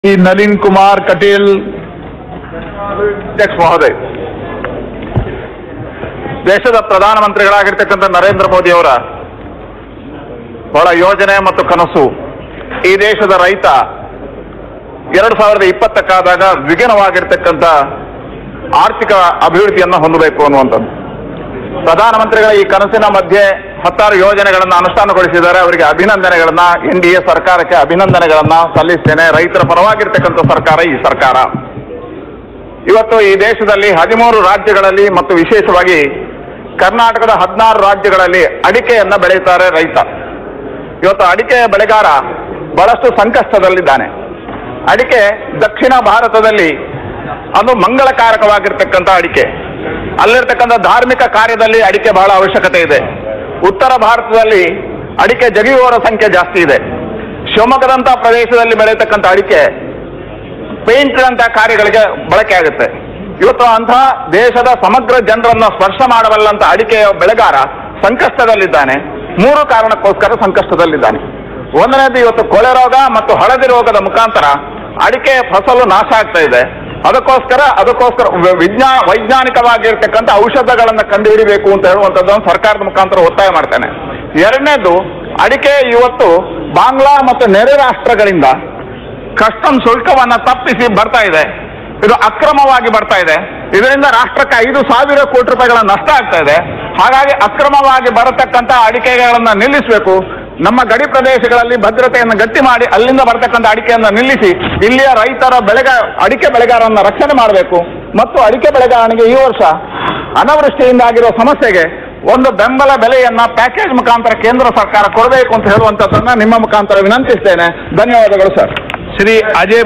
श्री नलिन कुमार कटेल ಅಧ್ಯಕ್ಷ ಮಹೋದಯ್ ದೇಶದ ಪ್ರಧಾನಮಂತ್ರಿಗಳಾಗಿರ್ತಕ್ಕಂಥ ನರೇಂದ್ರ ಮೋದಿ ಅವರ ಬಹಳ ಯೋಜನೆ ಮತ್ತು ಕನಸು ಈ ದೇಶದ ರೈತ ಎರಡು ಸಾವಿರದ ಇಪ್ಪತ್ತಕ್ಕಾದಾಗ ವಿಘ್ನವಾಗಿರ್ತಕ್ಕಂಥ ಆರ್ಥಿಕ ಅಭಿವೃದ್ಧಿಯನ್ನು ಹೊಂದಬೇಕು ಅನ್ನುವಂಥದ್ದು ಪ್ರಧಾನಮಂತ್ರಿಗಳ ಈ ಕನಸಿನ ಮಧ್ಯೆ ಹತ್ತಾರು ಯೋಜನೆಗಳನ್ನು ಅನುಷ್ಠಾನಗೊಳಿಸಿದ್ದಾರೆ ಅವರಿಗೆ ಅಭಿನಂದನೆಗಳನ್ನ ಎನ್ ಡಿ ಎ ಸರ್ಕಾರಕ್ಕೆ ಅಭಿನಂದನೆಗಳನ್ನ ಸಲ್ಲಿಸ್ತೇನೆ ರೈತರ ಪರವಾಗಿರ್ತಕ್ಕಂಥ ಸರ್ಕಾರ ಈ ಸರ್ಕಾರ ಇವತ್ತು ಈ ದೇಶದಲ್ಲಿ ಹದಿಮೂರು ರಾಜ್ಯಗಳಲ್ಲಿ ಮತ್ತು ವಿಶೇಷವಾಗಿ ಕರ್ನಾಟಕದ ಹದಿನಾರು ರಾಜ್ಯಗಳಲ್ಲಿ ಅಡಿಕೆಯನ್ನ ಬೆಳೆಯುತ್ತಾರೆ ರೈತ ಇವತ್ತು ಅಡಿಕೆ ಬೆಳೆಗಾರ ಬಹಳಷ್ಟು ಸಂಕಷ್ಟದಲ್ಲಿದ್ದಾನೆ ಅಡಿಕೆ ದಕ್ಷಿಣ ಭಾರತದಲ್ಲಿ ಅದು ಮಂಗಳಕಾರಕವಾಗಿರ್ತಕ್ಕಂಥ ಅಡಿಕೆ ಅಲ್ಲಿರ್ತಕ್ಕಂಥ ಧಾರ್ಮಿಕ ಕಾರ್ಯದಲ್ಲಿ ಅಡಿಕೆ ಬಹಳ ಅವಶ್ಯಕತೆ ಇದೆ ಉತ್ತರ ಭಾರತದಲ್ಲಿ ಅಡಿಕೆ ಜಗಿಯುವವರ ಸಂಖ್ಯೆ ಜಾಸ್ತಿ ಇದೆ ಶಿವಮೊಗ್ಗದಂಥ ಪ್ರದೇಶದಲ್ಲಿ ಬೆಳೆಯತಕ್ಕಂಥ ಅಡಿಕೆ ಪೇಂಟ್ನಂತಹ ಕಾರ್ಯಗಳಿಗೆ ಬಳಕೆ ಆಗುತ್ತೆ ಇವತ್ತು ಅಂತಹ ದೇಶದ ಸಮಗ್ರ ಜನರನ್ನ ಸ್ಪರ್ಶ ಮಾಡಬಲ್ಲಂತ ಅಡಿಕೆಯ ಬೆಳೆಗಾರ ಸಂಕಷ್ಟದಲ್ಲಿದ್ದಾನೆ ಮೂರು ಕಾರಣಕ್ಕೋಸ್ಕರ ಸಂಕಷ್ಟದಲ್ಲಿದ್ದಾನೆ ಒಂದನೇದು ಇವತ್ತು ಕೊಳೆ ರೋಗ ಮತ್ತು ಹಳದಿ ರೋಗದ ಮುಖಾಂತರ ಅಡಿಕೆ ಫಸಲು ನಾಶ ಆಗ್ತಾ ಇದೆ ಅದಕ್ಕೋಸ್ಕರ ಅದಕ್ಕೋಸ್ಕರ ವ- ವಿಜ್ಞಾ ವೈಜ್ಞಾನಿಕವಾಗಿರ್ತಕ್ಕಂಥ ಔಷಧಗಳನ್ನು ಕಂಡುಹಿಡಿಬೇಕು ಅಂತ ಹೇಳುವಂಥದ್ದನ್ನು ಸರ್ಕಾರದ ಮುಖಾಂತರ ಒತ್ತಾಯ ಮಾಡ್ತೇನೆ ಎರಡನೇದು ಅಡಿಕೆ ಇವತ್ತು ಬಾಂಗ್ಲಾ ಮತ್ತು ನೆರೆ ರಾಷ್ಟ್ರಗಳಿಂದ ಕಸ್ಟಮ್ ಶುಲ್ಕವನ್ನ ತಪ್ಪಿಸಿ ಬರ್ತಾ ಇದೆ ಇದು ಅಕ್ರಮವಾಗಿ ಬರ್ತಾ ಇದೆ ಇದರಿಂದ ರಾಷ್ಟ್ರಕ್ಕೆ ಐದು ಸಾವಿರ ಕೋಟಿ ರೂಪಾಯಿಗಳ ನಷ್ಟ ಆಗ್ತಾ ಇದೆ ಹಾಗಾಗಿ ಅಕ್ರಮವಾಗಿ ಬರತಕ್ಕಂಥ ಅಡಿಕೆಗಳನ್ನ ನಿಲ್ಲಿಸಬೇಕು ನಮ್ಮ ಗಡಿ ಪ್ರದೇಶಗಳಲ್ಲಿ ಭದ್ರತೆಯನ್ನು ಗಟ್ಟಿ ಮಾಡಿ ಅಲ್ಲಿಂದ ಬರತಕ್ಕಂಥ ಅಡಿಕೆಯನ್ನು ನಿಲ್ಲಿಸಿ ಇಲ್ಲಿಯ ರೈತರ ಬೆಳೆಗ ಅಡಿಕೆ ಬೆಳೆಗಾರರನ್ನ ರಕ್ಷಣೆ ಮಾಡಬೇಕು ಮತ್ತು ಅಡಿಕೆ ಬೆಳೆಗಾರನಿಗೆ ಈ ವರ್ಷ ಅನಾವೃಷ್ಟಿಯಿಂದ ಆಗಿರೋ ಸಮಸ್ಯೆಗೆ ಒಂದು ಬೆಂಬಲ ಬೆಲೆಯನ್ನ ಪ್ಯಾಕೇಜ್ ಮುಖಾಂತರ ಕೇಂದ್ರ ಸರ್ಕಾರ ಕೊಡಬೇಕು ಅಂತ ಹೇಳುವಂತದ್ದನ್ನ ನಿಮ್ಮ ಮುಖಾಂತರ ವಿನಂತಿಸ್ತೇನೆ ಧನ್ಯವಾದಗಳು ಸರ್ श्री अजय